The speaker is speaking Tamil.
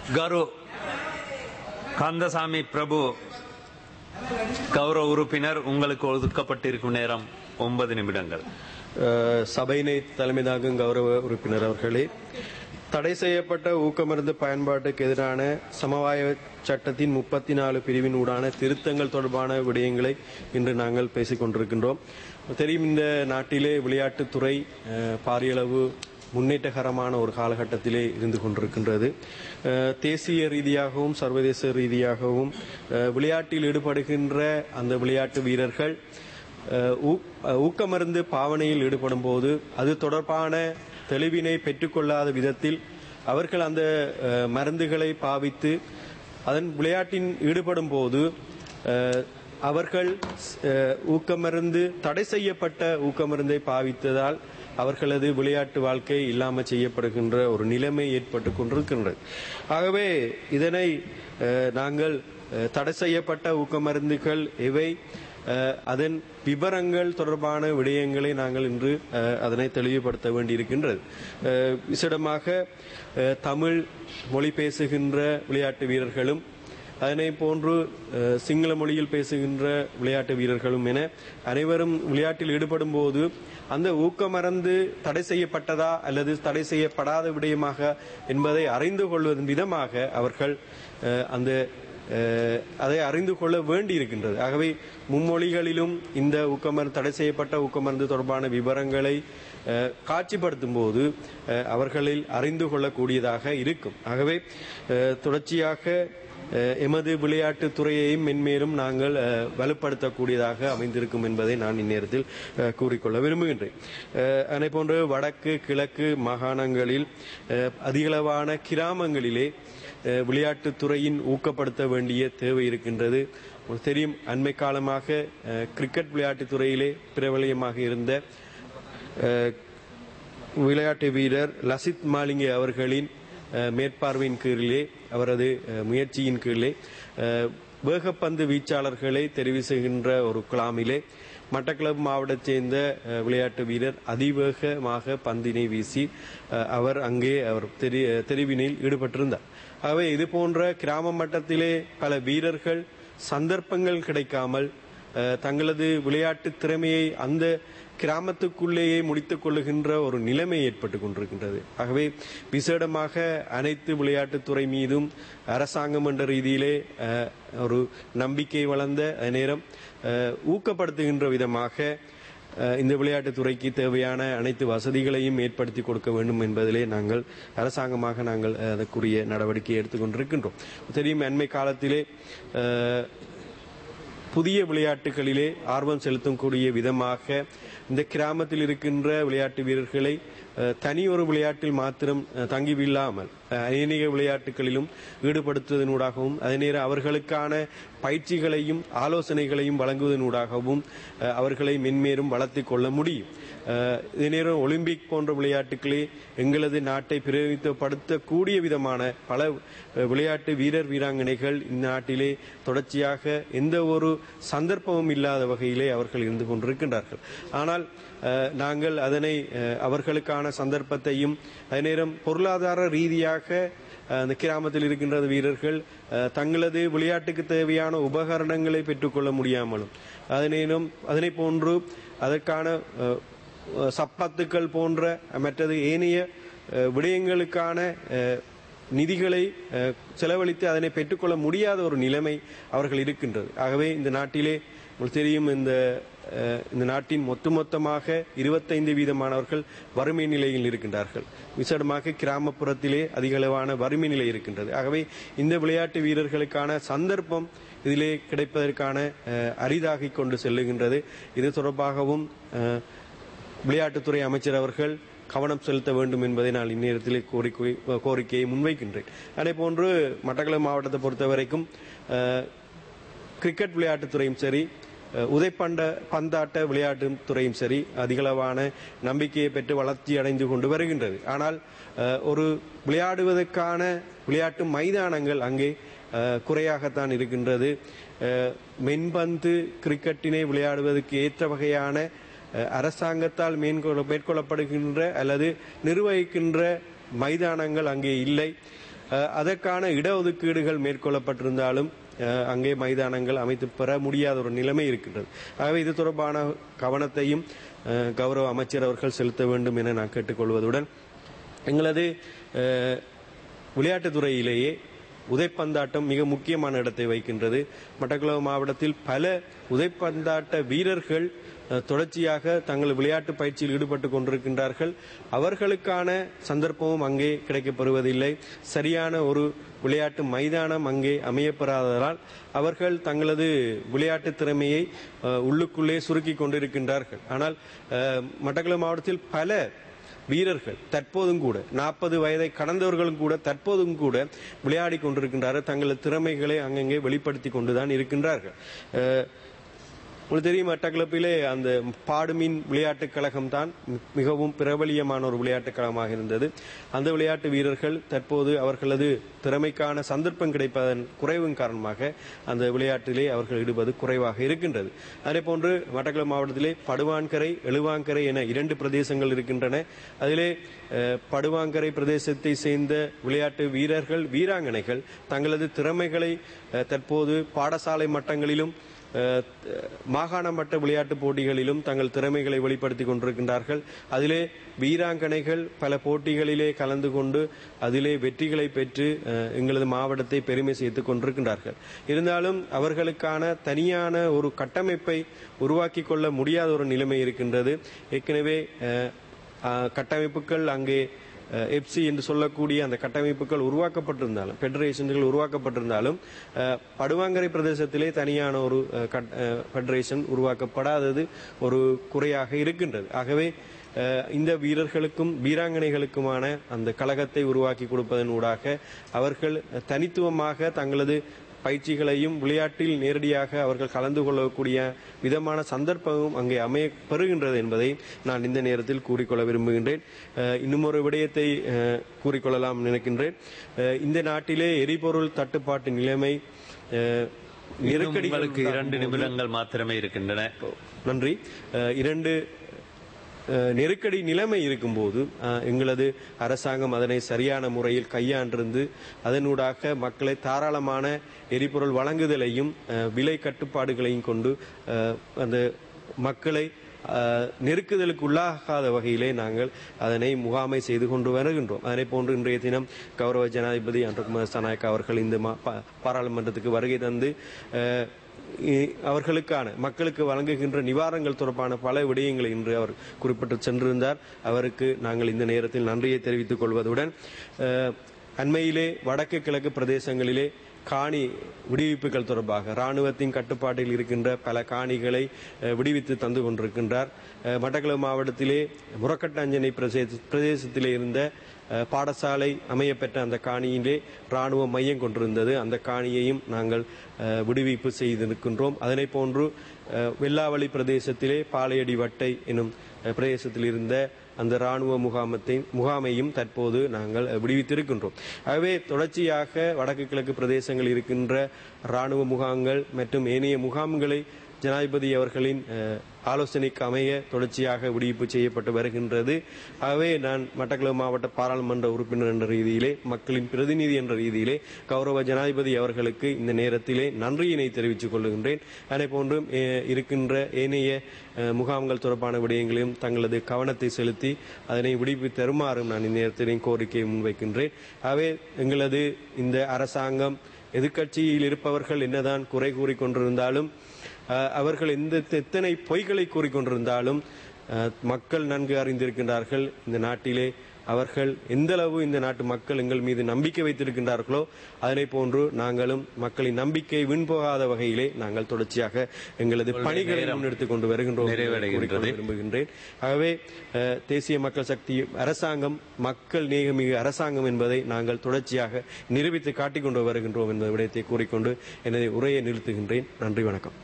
ගරු கந்தசாமி பிரபு கௌரவ உறுப்பினர் உங்களுக்கு ஒதுக்கப்பட்டிருக்கும் நேரம் ஒன்பது நிமிடங்கள் அஹ், சபையினை தலைமை தாங்கும் கௌரவ உறுப்பினர் அவர்களே தடை செய்யப்பட்ட ஊக்கமருந்து பயன்பாட்டுக்கு எதிரான சமவாய சட்டத்தின் முப்பத்தி நாலு பிரிவின் ஊடான திருத்தங்கள் தொடர்பான விடயங்களை இன்று நாங்கள் பேசிக் கொண்டிருக்கின்றோம் தெரியும் இந்த நாட்டிலே விளையாட்டுத்துறை அஹ், பாரியளவு முன்னேற்றகரமான ஒரு காலகட்டத்திலே இருந்து கொண்டிருக்கின்றது அஹ், தேசிய ரீதியாகவும் சர்வதேச ரீதியாகவும் அஹ், விளையாட்டில் ஈடுபடுகின்ற அந்த விளையாட்டு வீரர்கள் அஹ், ஊ- அஹ், ஊக்கமருந்து பாவனையில் ஈடுபடும் போது அது தொடர்பான தெளிவினை பெற்றுக்கொள்ளாத விதத்தில் அவர்கள் அந்த அஹ், மருந்துகளை பாவித்து அதன் விளையாட்டின் ஈடுபடும் போது அஹ், அவர்கள் அஹ், ஊக்கமருந்து தடை செய்யப்பட்ட ஊக்கமருந்தை பாவித்ததால் அவர்களது விளையாட்டு வாழ்க்கை இல்லாமல் செய்யப்படுகின்ற ஒரு நிலைமை ஏற்பட்டு கொண்டிருக்கின்றது ஆகவே இதனை அஹ், நாங்கள் அஹ், தடை செய்யப்பட்ட ஊக்கமருந்துகள் எவை அஹ், அதன் விவரங்கள் தொடர்பான விடயங்களை நாங்கள் இன்று அஹ், அதனை தெளிவுபடுத்த வேண்டியிருக்கின்றது அஹ், விசேடமாக அஹ், தமிழ் மொழி பேசுகின்ற விளையாட்டு வீரர்களும் அதனை போன்று அஹ், சிங்கள மொழியில் பேசுகின்ற விளையாட்டு வீரர்களும் என அனைவரும் விளையாட்டில் ஈடுபடும் போது அந்த ஊக்கமறந்து தடை செய்யப்பட்டதா அல்லது தடை செய்யப்படாத விடயமாக என்பதை அறிந்து கொள்வதன் விதமாக அவர்கள் அஹ், அந்த அஹ், அதை அறிந்து கொள்ள வேண்டி இருக்கின்றது ஆகவே மும்மொழிகளிலும் இந்த ஊக்கமருந்து தடை செய்யப்பட்ட ஊக்கமருந்து தொடர்பான விவரங்களை அஹ், காட்சிப்படுத்தும் போது அஹ், அவர்களில் அறிந்து கொள்ளக்கூடியதாக இருக்கும் ஆகவே அஹ், தொடர்ச்சியாக அஹ், எமது விளையாட்டு துறையையும் மென்மேலும் நாங்கள் அஹ், வலுப்படுத்தக்கூடியதாக அமைந்திருக்கும் என்பதை நான் இந்நேரத்தில் அஹ், கூறிக்கொள்ள விரும்புகின்றேன் அஹ், அதனை போன்று வடக்கு கிழக்கு மாகாணங்களில் அஹ், அதிகளவான கிராமங்களிலே அஹ், விளையாட்டுத் துறையின் ஊக்கப்படுத்த வேண்டிய தேவை இருக்கின்றது உங்களுக்கு தெரியும் அண்மை காலமாக அஹ், கிரிக்கெட் விளையாட்டுத் துறையிலே பிரபலியமாக இருந்த அஹ், விளையாட்டு வீரர் லசித் மாலிங்கே அவர்களின் அஹ், மேற்பார்வையின் கீழிலே அவரது அஹ், முயற்சியின் கீழே அஹ், வேகப்பந்து வீச்சாளர்களை தெரிவு செய்கின்ற ஒரு குழாமிலே மட்டக்களப்பு மாவட்டத்தைச் சேர்ந்த அஹ், விளையாட்டு வீரர் அதிவேகமாக பந்தினை வீசி அஹ், அவர் அங்கே அவர் தெரி- தெரிவினில் ஈடுபட்டிருந்தார் ஆகவே இது போன்ற கிராம மட்டத்திலே பல வீரர்கள் சந்தர்ப்பங்கள் கிடைக்காமல் அஹ், தங்களது விளையாட்டு திறமையை அந்த கிராமத்துக்குள்ளேயே முடித்துக் கொள்ளுகின்ற ஒரு நிலைமை ஏற்பட்டு கொண்டிருக்கின்றது ஆகவே விசேடமாக அனைத்து விளையாட்டுத்துறை மீதும் அரசாங்கம் என்ற ரீதியிலே அஹ், ஒரு நம்பிக்கை வளர்ந்த அதே நேரம் அஹ், ஊக்கப்படுத்துகின்ற விதமாக அஹ், இந்த விளையாட்டுத் துறைக்கு தேவையான அனைத்து வசதிகளையும் ஏற்படுத்தி கொடுக்க வேண்டும் என்பதிலே நாங்கள் அரசாங்கமாக நாங்கள் அஹ், அதற்குரிய நடவடிக்கை எடுத்துக்கொண்டிருக்கின்றோம் தெரியும் அண்மை காலத்திலே அஹ், புதிய விளையாட்டுகளிலே ஆர்வம் செலுத்தக்கூடிய விதமாக இந்த கிராமத்தில் இருக்கின்ற விளையாட்டு வீரர்களை அஹ், தனி ஒரு விளையாட்டில் மாத்திரம் அஹ், தங்கிவில்லாமல் அஹ், அநேக விளையாட்டுகளிலும் ஈடுபடுத்துவதனூடாகவும் அதே நேரம் அவர்களுக்கான பயிற்சிகளையும் ஆலோசனைகளையும் வழங்குவதனூடாகவும் அஹ், அவர்களை மென்மேலும் வளர்த்துக் கொள்ள முடியும் அஹ், இதே நேரம் ஒலிம்பிக் போன்ற விளையாட்டுகளே எங்களது நாட்டை பிரதிநிதித்துவப்படுத்தக்கூடிய விதமான பல அஹ், விளையாட்டு வீரர் வீராங்கனைகள் இந்த நாட்டிலே தொடர்ச்சியாக எந்த ஒரு சந்தர்ப்பமும் இல்லாத வகையிலே அவர்கள் இருந்து கொண்டிருக்கின்றார்கள் ஆனால் அஹ், நாங்கள் அதனை அஹ், அவர்களுக்கான சந்தர்ப்பத்தையும் அதே நேரம் பொருளாதார ரீதியாக அஹ், அந்த கிராமத்தில் இருக்கின்ற வீரர்கள் அஹ், தங்களது விளையாட்டுக்கு தேவையான உபகரணங்களை பெற்றுக்கொள்ள முடியாமலும் அதனேனும் அதனை போன்று அதற்கான அஹ், சப்பத்துக்கள் போன்ற மற்றது ஏனைய அஹ், விடயங்களுக்கான அஹ், நிதிகளை அஹ், செலவழித்து அதனை பெற்றுக்கொள்ள முடியாத ஒரு நிலைமை அவர்கள் இருக்கின்றது ஆகவே இந்த நாட்டிலே உங்களுக்கு தெரியும் இந்த அஹ், இந்த நாட்டின் ஒட்டுமொத்தமாக இருபத்தைந்து வீதமானவர்கள் வறுமை நிலையில் இருக்கின்றார்கள் விசேடமாக கிராமப்புறத்திலே அதிகளவான வறுமை நிலை இருக்கின்றது ஆகவே இந்த விளையாட்டு வீரர்களுக்கான சந்தர்ப்பம் இதிலே கிடைப்பதற்கான அஹ், அரிதாகிக் கொண்டு செல்லுகின்றது இது தொடர்பாகவும் அஹ், விளையாட்டுத்துறை அமைச்சர் அவர்கள் கவனம் செலுத்த வேண்டும் என்பதை நான் இந்நேரத்திலே கோரிக்கை கோரிக்கையை முன்வைக்கின்றேன் அதே போன்று மட்டக்களப்பு மாவட்டத்தை பொறுத்த வரைக்கும் அஹ், கிரிக்கெட் விளையாட்டுத்துறையும் சரி அஹ், உதைப்பண்ட பந்தாட்ட விளையாட்டுத் துறையும் சரி அதிகளவான நம்பிக்கையை பெற்று வளர்ச்சி அடைந்து கொண்டு வருகின்றது ஆனால் அஹ், ஒரு விளையாடுவதற்கான விளையாட்டு மைதானங்கள் அங்கே அஹ், குறையாகத்தான் இருக்கின்றது அஹ், மென்பந்து கிரிக்கெட்டினை விளையாடுவதற்கு ஏற்ற வகையான அஹ், அரசாங்கத்தால் மேற்கொள்ள மேற்கொள்ளப்படுகின்ற அல்லது நிர்வகிக்கின்ற மைதானங்கள் அங்கே இல்லை அஹ், அதற்கான இடஒதுக்கீடுகள் மேற்கொள்ளப்பட்டிருந்தாலும் அஹ், அங்கே மைதானங்கள் அமைத்து பெற முடியாத ஒரு நிலைமை இருக்கின்றது ஆகவே இது தொடர்பான கவனத்தையும் அஹ், கௌரவ அமைச்சர் அவர்கள் செலுத்த வேண்டும் என நான் கேட்டுக்கொள்வதுடன் எங்களது அஹ், விளையாட்டுத் துறையிலேயே உதைப்பந்தாட்டம் மிக முக்கியமான இடத்தை வைக்கின்றது மட்டக்களப்பு மாவட்டத்தில் பல உதைப்பந்தாட்ட வீரர்கள் அஹ், தொடர்ச்சியாக தங்கள் விளையாட்டு பயிற்சியில் ஈடுபட்டு கொண்டிருக்கின்றார்கள் அவர்களுக்கான சந்தர்ப்பமும் அங்கே கிடைக்கப்பெறுவதில்லை சரியான ஒரு விளையாட்டு மைதானம் அங்கே அமையப்பெறாததால் அவர்கள் தங்களது விளையாட்டு திறமையை அஹ், உள்ளுக்குள்ளே சுருக்கிக் கொண்டிருக்கின்றார்கள் ஆனால் அஹ், மட்டக்களப்பு மாவட்டத்தில் பல வீரர்கள் தற்போதும் கூட நாற்பது வயதை கடந்தவர்களும் கூட தற்போதும் கூட விளையாடி கொண்டிருக்கின்றார்கள் தங்களது திறமைகளை அங்கங்கே வெளிப்படுத்தி கொண்டுதான் இருக்கின்றார்கள் அஹ், உங்களுக்கு தெரியும் மட்டக்களப்பிலே அந்த பாடுமீன் விளையாட்டுக் கழகம் தான் மிகவும் பிரபலியமான ஒரு விளையாட்டுக் கழகமாக இருந்தது அந்த விளையாட்டு வீரர்கள் தற்போது அவர்களது திறமைக்கான சந்தர்ப்பம் கிடைப்பதன் குறைவின் காரணமாக அந்த விளையாட்டிலே அவர்கள் ஈடுபது குறைவாக இருக்கின்றது அதே போன்று மட்டக்களப்பு மாவட்டத்திலே படுவான்கரை எழுவாங்கரை என இரண்டு பிரதேசங்கள் இருக்கின்றன அதிலே அஹ், படுவாங்கரை பிரதேசத்தை சேர்ந்த விளையாட்டு வீரர்கள் வீராங்கனைகள் தங்களது திறமைகளை அஹ், தற்போது பாடசாலை மட்டங்களிலும் அஹ், மாகாண மட்ட விளையாட்டுப் போட்டிகளிலும் தங்கள் திறமைகளை வெளிப்படுத்திக் கொண்டிருக்கின்றார்கள் அதிலே வீராங்கனைகள் பல போட்டிகளிலே கலந்து கொண்டு அதிலே வெற்றிகளை பெற்று அஹ், எங்களது மாவட்டத்தை பெருமை சேர்த்துக் கொண்டிருக்கின்றார்கள் இருந்தாலும் அவர்களுக்கான தனியான ஒரு கட்டமைப்பை உருவாக்கிக் கொள்ள முடியாத ஒரு நிலைமை இருக்கின்றது ஏற்கனவே அஹ், அஹ், கட்டமைப்புகள் அங்கே எப்சி என்று சொல்லக்கூடிய அந்த கட்டமைப்புகள் உருவாக்கப்பட்டிருந்தாலும் பெடரேஷன்கள் உருவாக்கப்பட்டிருந்தாலும் அஹ், படுவாங்கரை பிரதேசத்திலே தனியான ஒரு அஹ், கட்- அஹ், பெடரேஷன் உருவாக்கப்படாதது ஒரு குறையாக இருக்கின்றது ஆகவே அஹ், இந்த வீரர்களுக்கும் வீராங்கனைகளுக்குமான அந்த கழகத்தை உருவாக்கி கொடுப்பதன் ஊடாக அவர்கள் தனித்துவமாக தங்களது பயிற்சிகளையும் விளையாட்டில் நேரடியாக அவர்கள் கலந்து கொள்ளக்கூடிய விதமான சந்தர்ப்பமும் அங்கே அமைய பெறுகின்றது என்பதை நான் இந்த நேரத்தில் கூறிக்கொள்ள விரும்புகின்றேன் அஹ், இன்னும் ஒரு விடயத்தை அஹ், கூறிக்கொள்ளலாம் நினைக்கின்றேன் அஹ், இந்த நாட்டிலே எரிபொருள் தட்டுப்பாட்டு நிலைமை அஹ், இன்னும் நெருக்கடிகள் உங்களுக்கு இரண்டு நிமிடங்கள் மாத்திரமே இருக்கின்றன நன்றி அஹ், இரண்டு அஹ், நெருக்கடி நிலைமை இருக்கும்போது அஹ், எங்களது அரசாங்கம் அதனை சரியான முறையில் கையாண்டிருந்து அதனூடாக மக்களை தாராளமான எரிபொருள் வழங்குதலையும் அஹ், விலை கட்டுப்பாடுகளையும் கொண்டு அஹ், அந்த மக்களை அஹ், நெருக்குதலுக்கு உள்ளாகாத வகையிலே நாங்கள் அதனை முகாமை செய்து கொண்டு வருகின்றோம் அதனை போன்று இன்றைய தினம் கௌரவ ஜனாதிபதி அன்றகுமார் சனாயக் அவர்கள் இந்த மா- பா- பாராளுமன்றத்துக்கு வருகை தந்து அஹ், இ- அவர்களுக்கான மக்களுக்கு வழங்குகின்ற நிவாரணங்கள் தொடர்பான பல விடயங்களை இன்று அவர் குறிப்பிட்டு சென்றிருந்தார் அவருக்கு நாங்கள் இந்த நேரத்தில் நன்றியை தெரிவித்துக் கொள்வதுடன் அஹ், அண்மையிலே வடக்கு கிழக்கு பிரதேசங்களிலே காணி விடுவிப்புகள் தொடர்பாக ராணுவத்தின் கட்டுப்பாட்டில் இருக்கின்ற பல காணிகளை அஹ், விடுவித்து தந்து கொண்டிருக்கின்றார் அஹ், மட்டக்களப்பு மாவட்டத்திலே முரக்கட்டாஞ்சனை பிரதேச பிரதேசத்திலே இருந்த அஹ், பாடசாலை அமையப்பெற்ற அந்த காணியிலே ராணுவ மையம் கொண்டிருந்தது அந்த காணியையும் நாங்கள் அஹ், விடுவிப்பு செய்திருக்கின்றோம் அதனை போன்று அஹ், வெள்ளாவளி பிரதேசத்திலே பாலையடி வட்டை எனும் அஹ், பிரதேசத்தில் இருந்த அந்த ராணுவ முகாமத்தை முகாமையும் தற்போது நாங்கள் அஹ், விடுவித்திருக்கின்றோம் ஆகவே தொடர்ச்சியாக வடக்கு கிழக்கு பிரதேசங்கள் இருக்கின்ற ராணுவ முகாம்கள் மற்றும் ஏனைய முகாம்களை ஜனாதிபதி அவர்களின் அஹ், ஆலோசனைக்கு அமைய தொடர்ச்சியாக விடுவிப்பு செய்யப்பட்டு வருகின்றது ஆகவே நான் மட்டக்களப்பு மாவட்ட பாராளுமன்ற உறுப்பினர் என்ற ரீதியிலே மக்களின் பிரதிநிதி என்ற ரீதியிலே கௌரவ ஜனாதிபதி அவர்களுக்கு இந்த நேரத்திலே நன்றியினை தெரிவித்துக் கொள்கின்றேன் அதே போன்று அஹ், இருக்கின்ற ஏனைய அஹ், முகாம்கள் தொடர்பான விடயங்களையும் தங்களது கவனத்தை செலுத்தி அதனை விடுவிப்பு தருமாறும் நான் இந்த நேரத்திலே கோரிக்கையை முன்வைக்கின்றேன் ஆகவே எங்களது இந்த அரசாங்கம் எதிர்க்கட்சியில் இருப்பவர்கள் என்னதான் குறை கூறிக்கொண்டிருந்தாலும் அஹ், அவர்கள் எந்த எத்தனை பொய்களை கூறிக்கொண்டிருந்தாலும் அஹ், மக்கள் நன்கு அறிந்திருக்கின்றார்கள் இந்த நாட்டிலே அவர்கள் எந்தளவு இந்த நாட்டு மக்கள் எங்கள் மீது நம்பிக்கை வைத்திருக்கின்றார்களோ அதனை போன்று நாங்களும் மக்களின் நம்பிக்கை விண்போகாத வகையிலே நாங்கள் தொடர்ச்சியாக எங்களது பணிகளை நேரம் முன்னெடுத்துக் கொண்டு வருகின்றோம் என்று நிறைவடைகின்றது. கூறிக்கொள்ள விரும்புகின்றேன் ஆகவே அஹ், தேசிய மக்கள் சக்தி அரசாங்கம் மக்கள் நேகமிகு அரசாங்கம் என்பதை நாங்கள் தொடர்ச்சியாக நிரூபித்து காட்டிக் கொண்டு வருகின்றோம் என்ற விடயத்தை கூறிக்கொண்டு எனது உரையை நிறுத்துகின்றேன் நன்றி வணக்கம்